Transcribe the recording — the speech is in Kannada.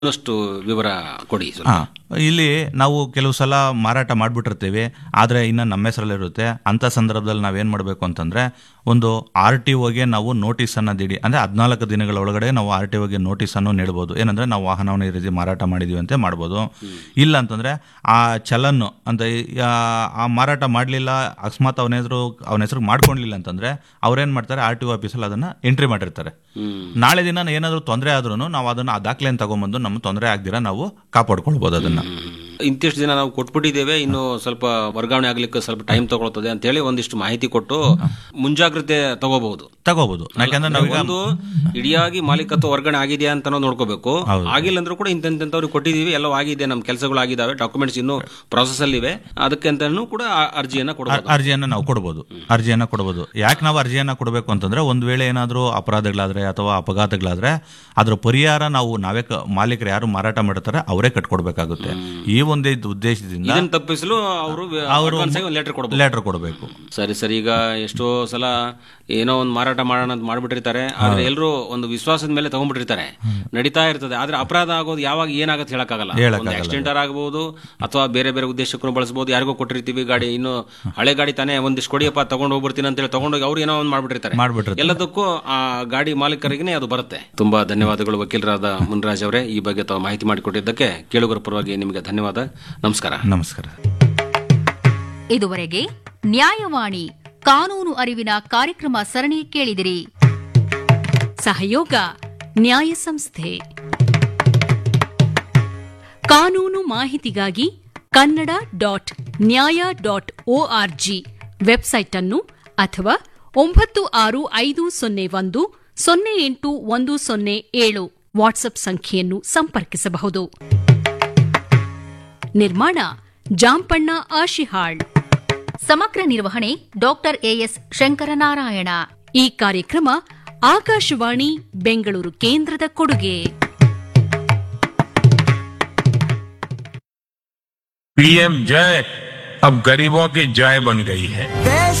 ಇನ್ನಷ್ಟು ವಿವರ ಕೊಡಿ ಸ್ವಲ್ಪ. ಹಾ ಇಲ್ಲಿ ನಾವು ಕೆಲವು ಸಲ ಮಾರಾಟ ಮಾಡಿಬಿಟ್ಟಿರ್ತೀವಿ ಆದರೆ ಇನ್ನು ನಮ್ಮ ಹೆಸರಲ್ಲಿರುತ್ತೆ ಅಂಥ ಸಂದರ್ಭದಲ್ಲಿ ನಾವೇನು ಮಾಡಬೇಕು ಅಂತಂದರೆ ಒಂದು ಆರ್ ಟಿ ಒಗೆ ನಾವು ನೋಟಿಸನ್ನು ದಿಡಿ ಅಂದರೆ ಹದಿನಾಲ್ಕು ದಿನಗಳ ಒಳಗಡೆ ನಾವು ಆರ್ ಟಿ ಒಗೆ ನೋಟಿಸನ್ನು ನೀಡ್ಬೋದು ಏನಂದರೆ ನಾವು ವಾಹನವನ್ನು ಈ ರೀತಿ ಮಾರಾಟ ಮಾಡಿದ್ದೀವಿ ಅಂತ ಮಾಡ್ಬೋದು ಇಲ್ಲ ಅಂತಂದರೆ ಆ ಚಲನ್ನು ಅಂತ ಈ- ಆ- ಆ ಮಾರಾಟ ಮಾಡಲಿಲ್ಲ ಅಕಸ್ಮಾತ್ ಅವನ ಹೆಸರು ಅವನ ಹೆಸರು ಮಾಡ್ಕೊಳ್ಲಿಲ್ಲ ಅಂತಂದರೆ ಅವ್ರೇನು ಮಾಡ್ತಾರೆ ಆರ್ ಟಿ ಒ ಆಫೀಸಲ್ಲಿ ಅದನ್ನು ಎಂಟ್ರಿ ಮಾಡಿರ್ತಾರೆ ಹ್ಮ್. ನಾಳೆ ದಿನ ಏನಾದರೂ ತೊಂದರೆ ಆದ್ರೂ ನಾವು ಅದನ್ನು ಆ ದಾಖಲೆಯನ್ನು ತಗೊಂಬಂದು ನಮ್ಮ ತೊಂದರೆ ಆಗ್ದಿರ ನಾವು ಕಾಪಾಡ್ಕೊಳ್ಬೋದು ಅದನ್ನು ಇಂತಿಷ್ಟು ದಿನ ನಾವು ಕೊಟ್ಬಿಟ್ಟಿದ್ದೇವೆ ಇನ್ನು ಸ್ವಲ್ಪ ವರ್ಗಾವಣೆ ಆಗ್ಲಿಕ್ಕೆ ಸ್ವಲ್ಪ ಟೈಮ್ ತಗೊಳ್ತದೆ ಅಂತ ಹೇಳಿ ಒಂದಿಷ್ಟು ಮಾಹಿತಿ ಕೊಟ್ಟು ಮುಂಜಾಗ್ರತೆ ತಗೋಬಹುದು ತಗೋಬಹುದು ಯಾಕಂದ್ರೆ ನಾವೀಗ ಒಂದು ಇಡಿಯಾಗಿ ಮಾಲೀಕತ್ವ ವರ್ಗಾವಣೆ ಆಗಿದೆಯಾ ಅಂತ ನಾವು ನೋಡ್ಕೋಬೇಕು ಹೌದು. ಆಗಿಲ್ಲ ಅಂದ್ರೂ ಕೂಡ ಇಂತೆಂತವ್ರಿಗೆ ಕೊಟ್ಟಿದೀವಿ ಎಲ್ಲ ಆಗಿದೆ ನಮ್ಮ ಕೆಲಸಗಳು ಆಗಿದಾವೆ ಡಾಕ್ಯುಮೆಂಟ್ಸ್ ಇನ್ನೂ ಪ್ರಾಸೆಸ್ ಅಲ್ಲಿ ಇವೆ ಅದಕ್ಕೆ ಅಂತಾನು ಕೂಡ ಆ ಅರ್ಜಿಯನ್ನ ಕೊಡಬಹುದು ಅರ್ಜಿಯನ್ನ ನಾವು ಕೊಡ್ಬೋದು ಅರ್ಜಿಯನ್ನ ಕೊಡ್ಬೋದು ಯಾಕೆ ನಾವು ಅರ್ಜಿಯನ್ನ ಕೊಡಬೇಕು ಅಂತಂದ್ರೆ ಒಂದು ವೇಳೆ ಏನಾದರೂ ಅಪರಾಧಗಳಾದ್ರೆ ಅಥವಾ ಅಪಘಾತಗಳಾದ್ರೆ ಅದ್ರ ಪರಿಹಾರ ನಾವು ನಾವೇ ಕ- ಮಾಲೀಕರು ಯಾರು ಮಾರಾಟ ಮಾಡಿರ್ತಾರೆ ಅವರೇ ಕಟ್ಕೊಡ್ಬೇಕಾಗುತ್ತೆ ಈ ಒಂದೇ ಇದ್ ಉದ್ದೇಶದಿಂದ ಇದನ್ನ ತಪ್ಪಿಸಲು ಅವರು ಅವರು ಲೆಟರ್ ಕೊಡಬಹುದು ಲೆಟರ್ ಕೊಡಬೇಕು ಸರಿ ಸರಿ ಈಗ ಎಷ್ಟೋ ಸಲ ಏನೋ ಒಂದು ಮಾರಾಟ ಮಾಡೋಣ ಅಂತ ಮಾಡ್ಬಿಟ್ಟಿರ್ತಾರೆ ಆದ್ರೆ ಎಲ್ಲರೂ ಒಂದು ವಿಶ್ವಾಸದ ಮೇಲೆ ತಗೊಂಡ್ಬಿಟ್ಟಿರ್ತಾರೆ ನಡೀತಾ ಇರ್ತದೆ ಆದ್ರೆ ಅಪರಾಧ ಆಗೋದು ಯಾವಾಗ ಏನಾಗತ್ತೆ ಹೇಳಕ್ಕಾಗಲ್ಲ ಒಂದು ಆಕ್ಸಿಡೆಂಟ್ ಆಗಬಹುದು ಅಥವಾ ಬೇರೆ ಬೇರೆ ಉದ್ದೇಶಕ್ಕೂ ಬಳಸಬಹುದು ಯಾರಿಗೋ ಕೊಟ್ಟಿರ್ತೀವಿ ಗಾಡಿ ಇನ್ನು ಹಳೆ ಗಾಡಿ ತಾನೇ ಒಂದಿಷ್ಟು ಕೊಡಿಯಪ್ಪ ತಗೊಂಡು ಹೋಗ್ಬಿಡ್ತೀನಿ ಅಂತ ಹೇಳಿ ತಗೊಂಡೋಗಿ ಅವ್ರು ಏನೋ ಒಂದು ಮಾಡ್ಬಿಟ್ಟಿರ್ತಾರೆ ಮಾಡ್ಬಿಟ್ಟಿರ್ತಾರೆ. ಎಲ್ಲದಕ್ಕೂ ಆ ಗಾಡಿ ಮಾಲೀಕರಿಗೆ ಅದು ಬರುತ್ತೆ ತುಂಬಾ ಧನ್ಯವಾದಗಳು ವಕೀಲರಾದ ಮುನ್ರಾಜ್ ಅವರೇ ಈ ಬಗ್ಗೆ ತಾವು ಮಾಹಿತಿ ಮಾಡಿಕೊಟ್ಟಿದ್ದಕ್ಕೆ ಕೇಳುಗರ ಪರವಾಗಿ ನಿಮಗೆ ಧನ್ಯವಾದ ನಮಸ್ಕಾರ ನಮಸ್ಕಾರ ಇದುವರೆಗೆ ನ್ಯಾಯವಾಣಿ ಕಾನೂನು ಅರಿವಿನ ಕಾರ್ಯಕ್ರಮ ಸರಣಿ ಕೇಳಿದಿರಿ ಸಹಯೋಗ ನ್ಯಾಯ ಸಂಸ್ಥೆ ಕಾನೂನು ಮಾಹಿತಿಗಾಗಿ Kannada dot Nyaaya dot ORG website ಅನ್ನು ಅಥವಾ ಒಂಬತ್ತು ಆರು ಐದು ಸೊನ್ನೆ ಒಂದು ಸೊನ್ನೆ ಎಂಟು ಒಂದು ಸೊನ್ನೆ ಏಳು ವಾಟ್ಸ್ಆಪ್ ಸಂಖ್ಯೆಯನ್ನು ಸಂಪರ್ಕಿಸಬಹುದು ನಿರ್ಮಾಣ ಜಾಂಪಣ್ಣ ಆಶಿಹಾಳ್ ಸಮಗ್ರ ನಿರ್ವಹಣೆ ಡಾಕ್ಟರ್ ಎಎಸ್ ಶಂಕರನಾರಾಯಣ ಈ ಕಾರ್ಯಕ್ರಮ ಆಕಾಶವಾಣಿ ಬೆಂಗಳೂರು ಕೇಂದ್ರದ ಕೊಡುಗೆ पीएम जय अब गरीबों की जय बन गई है देश